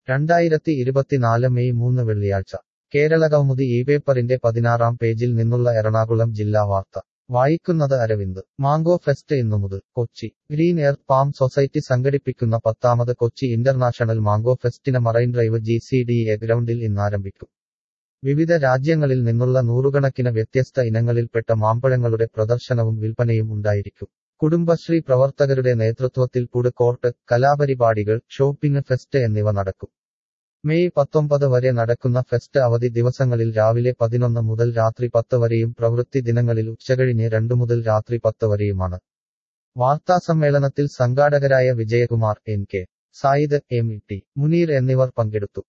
രണ്ടായിരത്തി ഇരുപത്തിനാല് മെയ് മൂന്ന് വെള്ളിയാഴ്ച കേരളകൗമുദി ഈ പേപ്പറിന്റെ പതിനാറാം പേജിൽ നിന്നുള്ള എറണാകുളം ജില്ലാ വാർത്ത വായിക്കുന്നത് അരവിന്ദ് മാംഗോ ഫെസ്റ്റ് ഇന്നു മുതൽ Kochi green earth palm society സംഘടിപ്പിക്കുന്ന പത്താമത് കൊച്ചി ഇന്റർനാഷണൽ മാംഗോ ഫെസ്റ്റിന് marine drive G C D A ഗ്രൗണ്ടിൽ ഇന്നാരംഭിക്കും വിവിധ രാജ്യങ്ങളിൽ നിന്നുള്ള നൂറുകണക്കിന് വ്യത്യസ്ത ഇനങ്ങളിൽപ്പെട്ട മാമ്പഴങ്ങളുടെ പ്രദർശനവും വിൽപ്പനയും ഉണ്ടായിരിക്കും കുടുംബശ്രീ പ്രവർത്തകരുടെ നേതൃത്വത്തിൽ ഫുഡ് കോർട്ട് കലാപരിപാടികൾ ഷോപ്പിംഗ് ഫെസ്റ്റ് എന്നിവ നടക്കും മെയ് പത്തൊമ്പത് വരെ നടക്കുന്ന ഫെസ്റ്റ് അവധി ദിവസങ്ങളിൽ രാവിലെ പതിനൊന്ന് മുതൽ രാത്രി പത്ത് വരെയും പ്രവൃത്തി ദിനങ്ങളിൽ ഉച്ചകഴിഞ്ഞ് രണ്ടു മുതൽ രാത്രി പത്ത് വരെയുമാണ് വാർത്താസമ്മേളനത്തിൽ സംഘാടകരായ Vijayakumar N K Sayed M T Muneer എന്നിവർ പങ്കെടുത്തു